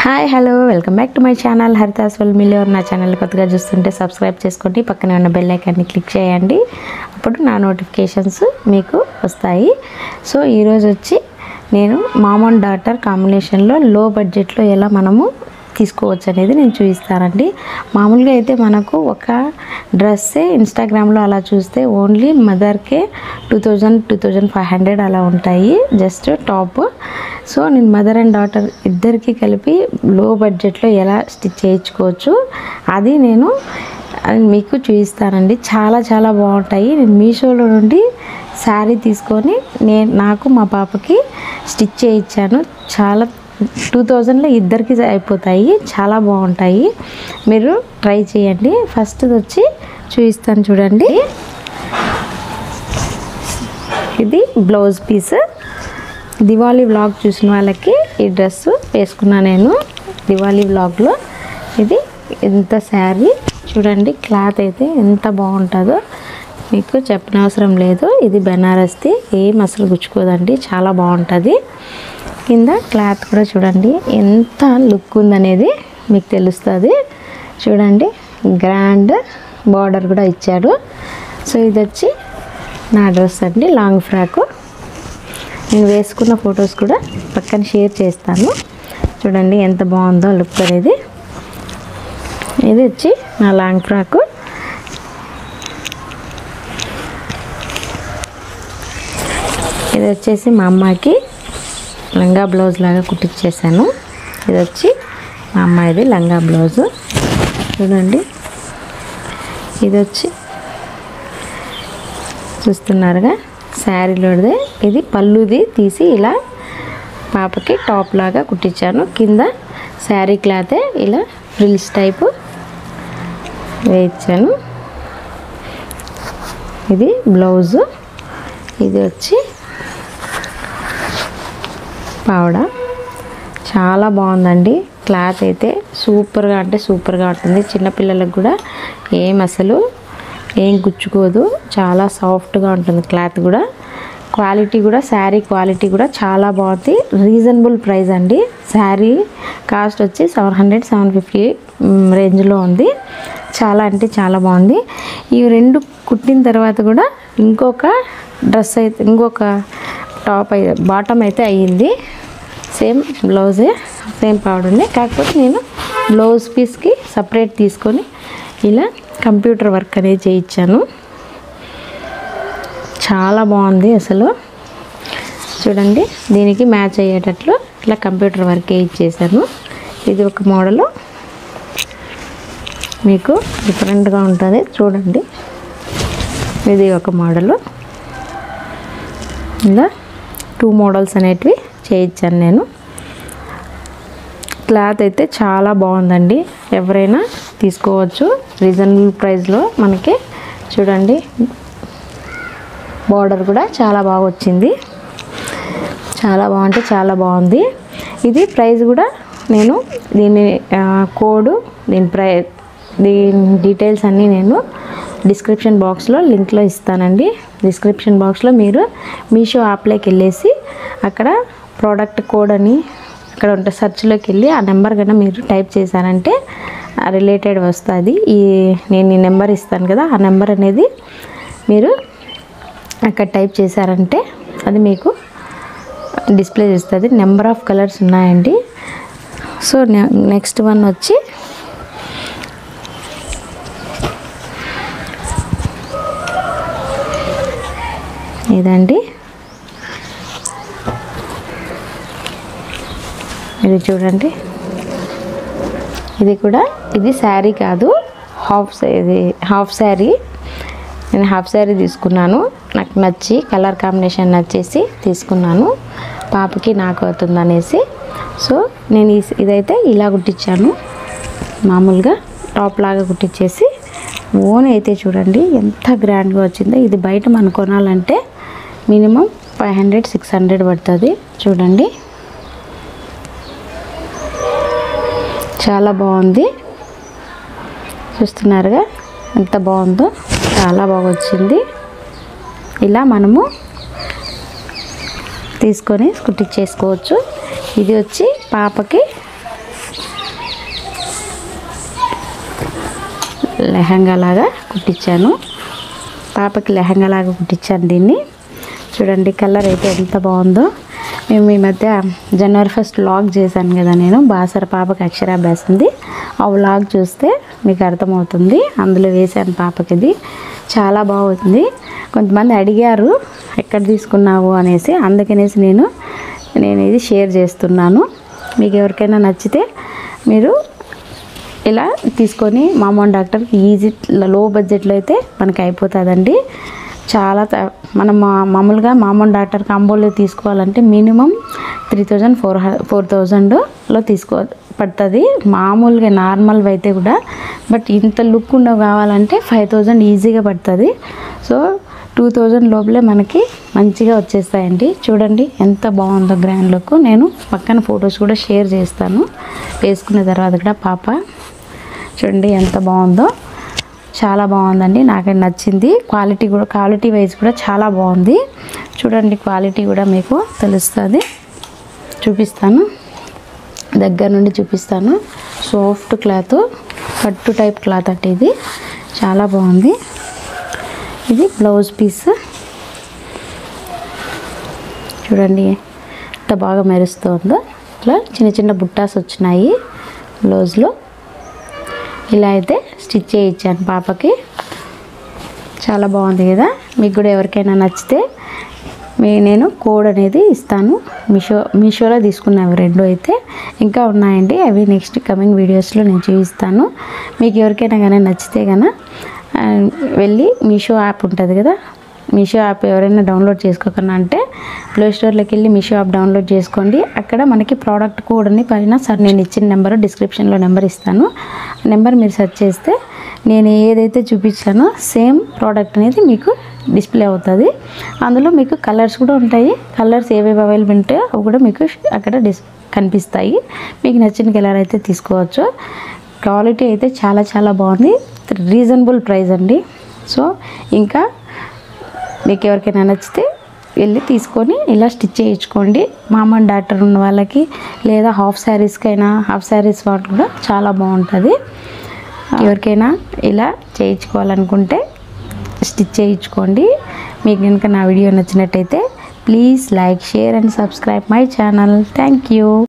hi hello welcome back to my channel Haritha's వెల్ మిలియర్ నా ఛానల్ కొత్తగా చూస్తుంటే సబ్స్క్రైబ్ చేసుకోండి పక్కనే ఉన్న బెల్ ఐకాన్ని క్లిక్ చేయండి అప్పుడు నా నోటిఫికేషన్స్ మీకు వస్తాయి సో ఈరోజు వచ్చి నేను మామ్ అండ్ డాటర్ కాంబినేషన్లో లో బడ్జెట్లో ఎలా మనము తీసుకోవచ్చు అనేది నేను చూపిస్తానండి మామూలుగా అయితే మనకు ఒక డ్రెస్సే ఇన్స్టాగ్రామ్లో అలా చూస్తే ఓన్లీ మదర్కే two thousand two thousand five hundred అలా ఉంటాయి జస్ట్ టాప్ సో నేను మదర్ అండ్ డాటర్ ఇద్దరికి కలిపి లో బడ్జెట్లో ఎలా స్టిచ్ చేయించుకోవచ్చు అది నేను అది మీకు చూపిస్తానండి చాలా చాలా బాగుంటాయి నేను మీషోలో నుండి శారీ తీసుకొని నేను నాకు మా పాపకి స్టిచ్ చేయించాను చాలా టూ థౌజండ్లో ఇద్దరికి అయిపోతాయి చాలా బాగుంటాయి మీరు ట్రై చేయండి ఫస్ట్ వచ్చి చూపిస్తాను చూడండి ఇది బ్లౌజ్ పీస్ దివాళీ వ్లాగ్ చూసిన వాళ్ళకి ఈ డ్రెస్ వేసుకున్నా నేను దివాళీ వ్లాగ్లో ఇది ఎంత శారీ చూడండి క్లాత్ అయితే ఎంత బాగుంటుందో మీకు చెప్పనవసరం లేదు ఇది బెనారస్ది ఏం అసలు గుచ్చుకోదండి చాలా బాగుంటుంది కింద క్లాత్ కూడా చూడండి ఎంత లుక్ ఉందనేది మీకు తెలుస్తుంది చూడండి గ్రాండ్ బార్డర్ కూడా ఇచ్చాడు సో ఇది వచ్చి నా డ్రెస్ అండి లాంగ్ ఫ్రాకు నేను వేసుకున్న ఫొటోస్ కూడా పక్కన షేర్ చేస్తాను చూడండి ఎంత బాగుందో లుక్ అనేది ఇది వచ్చి నా లాంగ్ ఫ్రాకు ఇది వచ్చేసి మా అమ్మాయికి లంగా బ్లౌజ్ లాగా కుట్టించేసాను ఇది వచ్చి మా అమ్మాయిది లంగా బ్లౌజు చూడండి ఇది వచ్చి చూస్తున్నారుగా శారీలోదే ఇది పళ్ళుది తీసి ఇలా పాపకి టాప్ లాగా కుట్టించాను కింద శారీ క్లాతే ఇలా ఫ్రిల్స్ టైపు వేయించాను ఇది బ్లౌజు ఇది వచ్చి పావడ చాలా బాగుందండి క్లాత్ అయితే సూపర్గా అంటే సూపర్గా ఉంటుంది చిన్నపిల్లలకు కూడా ఏం అసలు ఏం గుచ్చుకోదు చాలా సాఫ్ట్గా ఉంటుంది క్లాత్ కూడా క్వాలిటీ కూడా శారీ క్వాలిటీ కూడా చాలా బాగుంది రీజనబుల్ ప్రైస్ అండి శారీ కాస్ట్ వచ్చి సెవెన్ హండ్రెడ్ సెవెన్ ఫిఫ్టీ రేంజ్లో ఉంది చాలా అంటే చాలా బాగుంది ఈ రెండు కుట్టిన తర్వాత కూడా ఇంకొక డ్రెస్ అయితే ఇంకొక టాప్ అయితే బాటమ్ అయితే అయ్యింది సేమ్ బ్లౌజే సేమ్ పౌడర్నే కాకపోతే నేను బ్లౌజ్ పీస్కి సపరేట్ తీసుకొని ఇలా కంప్యూటర్ వర్క్ అనేది చేయించాను చాలా బాగుంది అసలు చూడండి దీనికి మ్యాచ్ అయ్యేటట్లు ఇట్లా కంప్యూటర్ వర్క్ ఇచ్చేసాను ఇది ఒక మోడలు మీకు డిఫరెంట్గా ఉంటుంది చూడండి ఇది ఒక మోడలు ఇలా టూ మోడల్స్ అనేటివి చేయించాను నేను క్లాత్ అయితే చాలా బాగుందండి ఎవరైనా తీసుకోవచ్చు రీజనబుల్ ప్రైస్లో మనకి చూడండి బార్డర్ కూడా చాలా బాగా వచ్చింది చాలా బాగుంటే చాలా బాగుంది ఇది ప్రైస్ కూడా నేను దీని ఆ, కోడ్ దీని ప్రై దీని డీటెయిల్స్ అన్నీ నేను డిస్క్రిప్షన్ బాక్స్లో లింక్లో ఇస్తానండి డిస్క్రిప్షన్ బాక్స్లో మీరు మీషో యాప్లోకి వెళ్ళేసి అక్కడ ప్రోడక్ట్ కోడ్ అని అక్కడ ఉంటే సెర్చ్లోకి వెళ్ళి ఆ నెంబర్ కన్నా మీరు టైప్ చేశారంటే రిలేటెడ్ వస్తుంది ఈ నేను ఈ నెంబర్ ఇస్తాను కదా ఆ నెంబర్ అనేది మీరు అక్కడ టైప్ చేశారంటే అది మీకు డిస్ప్లే చేస్తుంది నెంబర్ ఆఫ్ కలర్స్ ఉన్నాయండి సో నెక్స్ట్ వన్ వచ్చి ఇదండి ఇది చూడండి ఇది కూడా ఇది శారీ కాదు హాఫ్ సా- ఇది హాఫ్ శారీ నేను హాఫ్ శారీ తీసుకున్నాను నాకు నచ్చి కలర్ కాంబినేషన్ నచ్చేసి తీసుకున్నాను పాపకి నాకు అవుతుంది అనేసి సో నేను ఈ- ఇదైతే ఇలా కుట్టించాను మామూలుగా టాప్ లాగా కుట్టించేసి ఓన్ అయితే చూడండి ఎంత గ్రాండ్గా వచ్చిందో ఇది బయట మనం కొనాలంటే minimum five hundred six hundred పడుతుంది చూడండి చాలా బాగుంది చూస్తున్నారుగా ఎంత బాగుందో చాలా బాగా వచ్చింది ఇలా మనము తీసుకొని కుట్టించేసుకోవచ్చు ఇది వచ్చి పాపకి లెహంగా లాగా కుట్టించాను పాపకి లెహంగా లాగా కుట్టించాను దీన్ని చూడండి కలర్ అయితే ఎంత బాగుందో మేము ఈ మధ్య జనవరి ఫస్ట్ వ్లాగ్ చేశాను కదా నేను బాసర పాపకి అక్షరాభ్యాసంది ఆ వ్లాగ్ చూస్తే మీకు అర్థమవుతుంది అందులో వేశాను పాపకి ఇది చాలా బాగుంది కొంతమంది అడిగారు ఎక్కడ తీసుకున్నావు అనేసి అందుకనేసి నేను నేను ఇది షేర్ చేస్తున్నాను మీకు ఎవరికైనా నచ్చితే మీరు ఇలా తీసుకొని మామూలు డాక్టర్కి ఈజీ లో బడ్జెట్లో అయితే మనకి అయిపోతుందండి చాలా త- మనం మా- మామూలుగా మామూలు డాక్టర్ కాంబోలో తీసుకోవాలంటే minimum three thousand four four థౌజండ్లో తీసుకో పడుతుంది మామూలుగా నార్మల్ అయితే కూడా బట్ ఇంత లుక్ ఉన్నవి కావాలంటే ఫైవ్ థౌజండ్ ఈజీగా పడుతుంది సో టూ థౌజండ్ లోపలే మనకి మంచిగా వచ్చేస్తాయండి చూడండి ఎంత బాగుందో గ్రాండ్ లుక్ నేను పక్కన ఫొటోస్ కూడా షేర్ చేస్తాను వేసుకున్న తర్వాత కూడా పాప చూడండి ఎంత బాగుందో చాలా బాగుందండి నాకు నచ్చింది క్వాలిటీ కూడా క్వాలిటీ వైజ్ కూడా చాలా బాగుంది చూడండి క్వాలిటీ కూడా మీకు తెలుస్తుంది చూపిస్తాను దగ్గర నుండి చూపిస్తాను సాఫ్ట్ క్లాత్ పట్టు టైప్ క్లాత్ అంటే ఇది చాలా బాగుంది ఇది బ్లౌజ్ పీస్ చూడండి ఎంత బాగా మెరుస్తుందో ఇట్లా చిన్న చిన్న బుట్టాస్ వచ్చినాయి బ్లౌజ్లో ఇలా అయితే స్టిచ్ చేయించాను పాపకి చాలా బాగుంది కదా మీకు కూడా ఎవరికైనా నచ్చితే మీ నేను కోడ్ అనేది ఇస్తాను మీషో మీషోలో తీసుకున్నవి రెండు అయితే ఇంకా ఉన్నాయండి అవి నెక్స్ట్ కమింగ్ వీడియోస్లో నేను చూపిస్తాను మీకు ఎవరికైనా కానీ నచ్చితే కనుక వెళ్ళి మీషో యాప్ ఉంటుంది కదా మీషో యాప్ ఎవరైనా డౌన్లోడ్ చేసుకోకుండా అంటే ప్లే స్టోర్లోకి వెళ్ళి మీషో యాప్ డౌన్లోడ్ చేసుకోండి అక్కడ మనకి ప్రోడక్ట్ కోడ్ అని పైన సార్ నేను ఇచ్చిన నెంబర్ డిస్క్రిప్షన్లో నెంబర్ ఇస్తాను ఆ నెంబర్ మీరు సెర్చ్ చేస్తే నేను ఏదైతే చూపించానో సేమ్ ప్రోడక్ట్ అనేది మీకు డిస్ప్లే అవుతుంది అందులో మీకు కలర్స్ కూడా ఉంటాయి కలర్స్ ఏవేవి అవైలబుల్ ఉంటాయో అవి కూడా మీకు అక్కడ డిస్ కనిపిస్తాయి మీకు నచ్చిన కలర్ అయితే తీసుకోవచ్చు క్వాలిటీ అయితే చాలా చాలా బాగుంది రీజనబుల్ ప్రైస్ అండి సో ఇంకా మీకు ఎవరికైనా నచ్చితే వెళ్ళి తీసుకొని ఇలా స్టిచ్ చేయించుకోండి మామూలు డాక్టర్ ఉన్న వాళ్ళకి లేదా హాఫ్ శారీస్కైనా హాఫ్ శారీస్ వాళ్ళు కూడా చాలా బాగుంటుంది ఎవరికైనా ఇలా చేయించుకోవాలనుకుంటే స్టిచ్ చేయించుకోండి మీకు కనుక నా వీడియో నచ్చినట్టయితే please like share and subscribe my channel thank you